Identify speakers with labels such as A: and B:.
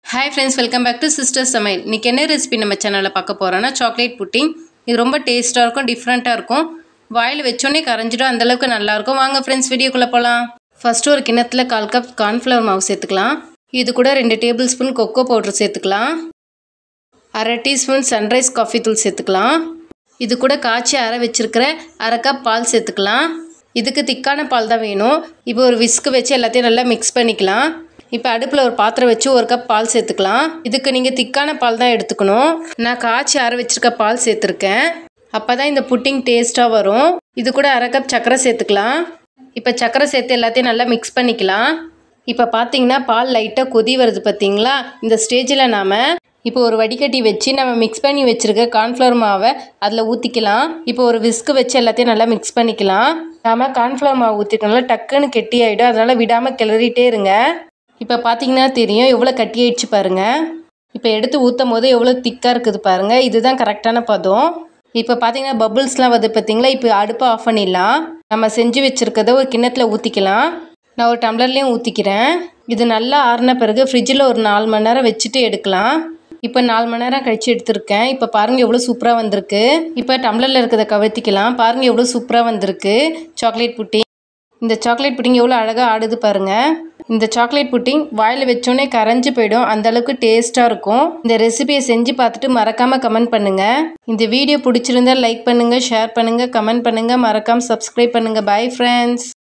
A: hi friends welcome back to sister சமையல் இன்றைக்கி என்ன ரெசிபி நம்ம சேனலில் பார்க்க போகிறோன்னா சாக்லேட் புட்டிங் இது ரொம்ப டேஸ்ட்டாக இருக்கும் டிஃப்ரெண்ட்டாக இருக்கும் வாயில் வச்சோன்னே கரைஞ்சிடும் அந்தளவுக்கு நல்லாயிருக்கும் வாங்க ஃப்ரெண்ட்ஸ் வீடியோக்குள்ளே போகலாம் ஃபஸ்ட்டு ஒரு கிண்ணத்துல கால் கப் கார்ன்ஃப்ளவர் மாவு சேர்த்துக்கலாம் இது கூட ரெண்டு டேபிள் ஸ்பூன் கொக்கோ பவுடர் சேர்த்துக்கலாம் அரை டீஸ்பூன் சன்ரைஸ் காஃபி தூள் சேர்த்துக்கலாம் இது கூட காய்ச்சி அரை வச்சிருக்கிற அரை கப் பால் சேர்த்துக்கலாம் இதுக்கு திக்கான பால் தான் வேணும் இப்போ ஒரு விஸ்கு வச்சு எல்லாத்தையும் நல்லா மிக்ஸ் பண்ணிக்கலாம் இப்போ அடுப்பில் ஒரு பாத்திரம் வச்சு ஒரு கப் பால் சேர்த்துக்கலாம் இதுக்கு நீங்கள் திக்கான பால் தான் எடுத்துக்கணும் நான் காய்ச்சி அரை வச்சிருக்க பால் சேர்த்துருக்கேன் அப்போ தான் இந்த புட்டிங் டேஸ்ட்டாக வரும் இது கூட அரை கப் சர்க்கரை சேர்த்துக்கலாம் இப்போ சர்க்கரை சேர்த்து எல்லாத்தையும் நல்லா மிக்ஸ் பண்ணிக்கலாம் இப்போ பார்த்தீங்கன்னா பால் லைட்டாக கொதி வருது பார்த்தீங்களா இந்த ஸ்டேஜில் நாம் இப்போ ஒரு வடிகட்டி வச்சு நம்ம மிக்ஸ் பண்ணி வச்சுருக்க கார்ன்ஃப்ளவர் மாவை அதில் ஊற்றிக்கலாம் இப்போ ஒரு விஸ்கு வச்சு எல்லாத்தையும் நல்லா மிக்ஸ் பண்ணிக்கலாம் நாம் கார்ன்ஃப்ளவர் மாவு ஊற்றிட்டோம்னா டக்குன்னு கெட்டி ஆகிடும் அதனால் விடாமல் கிளறிட்டே இருங்க இப்போ பார்த்தீங்கன்னா தெரியும் எவ்வளோ கட்டி ஆயிடுச்சு பாருங்கள் இப்போ எடுத்து ஊற்றும் போது எவ்வளோ திக்காக இருக்குது பாருங்கள் இதுதான் கரெக்டான பதம் இப்போ பார்த்தீங்கன்னா பபுள்ஸ்லாம் வருது பார்த்தீங்களா இப்போ அடுப்பை ஆஃப் பண்ணிடலாம் நம்ம செஞ்சு வச்சுருக்கத ஒரு கிண்ணத்தில் ஊற்றிக்கலாம் நான் ஒரு டம்ளர்லேயும் ஊற்றிக்கிறேன் இது நல்லா ஆறின பிறகு ஃப்ரிட்ஜில் ஒரு நாலு மணி நேரம் வச்சுட்டு எடுக்கலாம் இப்போ நாலு மணி நேரம் கழித்து எடுத்திருக்கேன் இப்போ பாருங்கள் எவ்வளோ சூப்பராக வந்திருக்கு இப்போ டம்ளரில் இருக்கிறத கவர்த்திக்கலாம் பாருங்கள் எவ்வளோ சூப்பராக வந்திருக்கு சாக்லேட் புட்டிங் இந்த சாக்லேட் புட்டிங் எவ்வளோ அழகாக ஆடுது பாருங்கள் இந்த சாக்லேட் புட்டிங் வாயில் வச்சோன்னே கரைஞ்சி போயிடும் அந்த அளவுக்கு டேஸ்ட்டாக இருக்கும் இந்த ரெசிபியை செஞ்சு பார்த்துட்டு மறக்காமல் கமெண்ட் பண்ணுங்கள் இந்த வீடியோ பிடிச்சிருந்தா லைக் பண்ணுங்கள் ஷேர் பண்ணுங்கள் கமெண்ட் பண்ணுங்கள் மறக்காமல் சப்ஸ்கிரைப் பண்ணுங்கள் பை ஃப்ரெண்ட்ஸ்